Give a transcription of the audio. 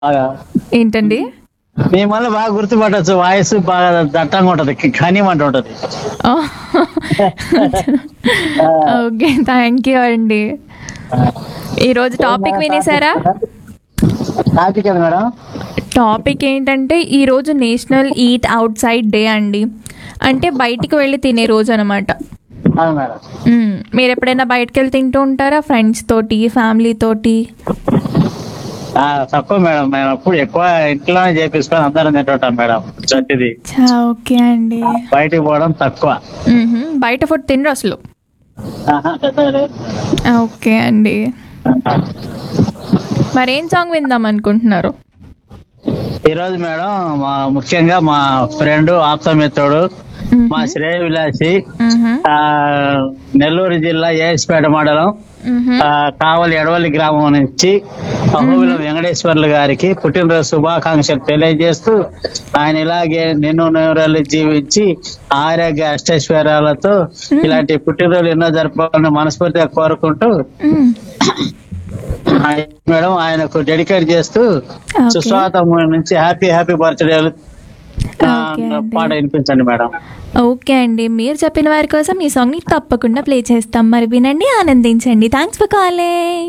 బాగా ఏంటండి మిమ్మల్ని బాగా గుర్తుపట్టచ్చు వాయిస్ బాగా దట్టంగా ఉంటది ఖనీమంట ఉంటది ఓకే థ్యాంక్ యూ అండి ఈరోజు టాపిక్ వినేసారా టాపిక్ ఏది మేడం టాపిక్ ఏంటంటే ఈరోజు national eat outside day అండి అంటే బయటికి వెళ్ళి తినే రోజు అనమాట అవును మేడం మీరు ఎప్పుడైనా బయటకు వెళ్ళి తింటూ ఉంటారా ఫ్రెండ్స్ తోటి ఫ్యామిలీ తోటి ఆ, తక్కువ మేడం మేము ఎప్పుడు ఎక్కువ ఇంట్లోనే చేపించుకొని అందరం తింటుంటాం మేడం ప్రతిది ఓకే అండి బయటికి పోవడం తక్కువ మ్మ్హ. బయట ఫుడ్ తినరు అసలు ఆహా, పెద్దగా లేదు. ఓకే అండి మరేం సాంగ్ విందాం అనుకుంటున్నారు ఈరోజు మేడం మా ముఖ్యంగా మా ఫ్రెండ్ ఆప్తమిత్రుడు మా శ్రేయ విలాసి మ్మ్హ. ఆ, నెల్లూరు జిల్లా ఏఎస్పేట మండలం మ్మ్హ. ఆ, కావలి ఎడవల్లి గ్రామం నుంచి అహోబిలం వెంకటేశ్వర్లు గారికి పుట్టినరోజు శుభాకాంక్షలు తెలియజేస్తూ ఆయన ఇలాగే నిన్ను నూరేళ్ళు జీవించి ఆరోగ్య అష్టైశ్వర్యాలతో ఇలాంటి పుట్టినరోజులు ఎన్నో జరపాలని మనస్ఫూర్తిగా కోరుకుంటూ మ్మ్. ఆయన- మేడం ఆయనకు డెడికేట్ చేస్తూ ఓకే. సుస్వాగతం నుంచి హ్యాపీ హ్యాపీ బర్త్డే ఓకే అండి. పాట వినిపించండి మేడం ఓకే అండి మీరు చెప్పిన వారి కోసం ఈ సాంగ్ని తప్పకుండా ప్లే చేస్తాం మరి వినండి ఆనందించండి థ్యాంక్స్ ఫర్ కాలింగ్